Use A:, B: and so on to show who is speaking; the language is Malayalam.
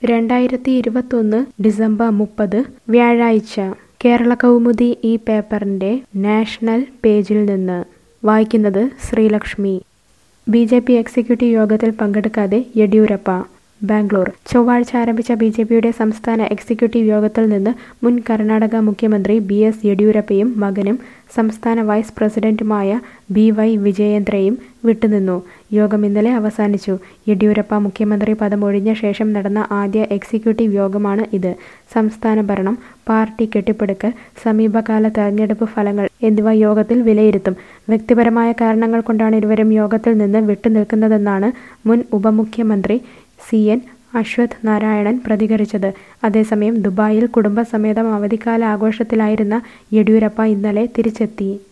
A: രണ്ടായിരത്തി ഇരുപത്തൊന്ന് ഡിസംബർ മുപ്പത് വ്യാഴാഴ്ച കേരള കൗമുദി ഈ പേപ്പറിൻ്റെ നാഷണൽ പേജിൽ നിന്ന് വായിക്കുന്നത് Sreelakshmi B J P executive യോഗത്തിൽ പങ്കെടുക്കാതെ യെദ്യൂരപ്പ ബാംഗ്ലൂർ ചൊവ്വാഴ്ച ആരംഭിച്ച ബി ജെ പിയുടെ സംസ്ഥാന എക്സിക്യൂട്ടീവ് യോഗത്തിൽ നിന്ന് മുൻ കർണാടക മുഖ്യമന്ത്രി ബി എസ് യെദ്യൂരപ്പയും മകനും സംസ്ഥാന വൈസ് പ്രസിഡന്റുമായ ബി വൈ വിജയേന്ദ്രയും വിട്ടുനിന്നു യോഗം ഇന്നലെ അവസാനിച്ചു യെദ്യൂരപ്പ മുഖ്യമന്ത്രി പദം ഒഴിഞ്ഞ ശേഷം നടന്ന ആദ്യ എക്സിക്യൂട്ടീവ് യോഗമാണ് ഇത് സംസ്ഥാന ഭരണം പാർട്ടി കെട്ടിപ്പടുക്കൽ സമീപകാല തെരഞ്ഞെടുപ്പ് ഫലങ്ങൾ എന്നിവ യോഗത്തിൽ വിലയിരുത്തും വ്യക്തിപരമായ കാരണങ്ങൾ കൊണ്ടാണ് ഇരുവരും യോഗത്തിൽ നിന്ന് വിട്ടുനിൽക്കുന്നതെന്നാണ് മുൻ ഉപമുഖ്യമന്ത്രി സി എൻ അശ്വഥ് നാരായണൻ പ്രതികരിച്ചത് അതേസമയം ദുബായിൽ കുടുംബസമേതം അവധിക്കാല ആഘോഷത്തിലായിരുന്ന യെദ്യൂരപ്പ ഇന്നലെ തിരിച്ചെത്തി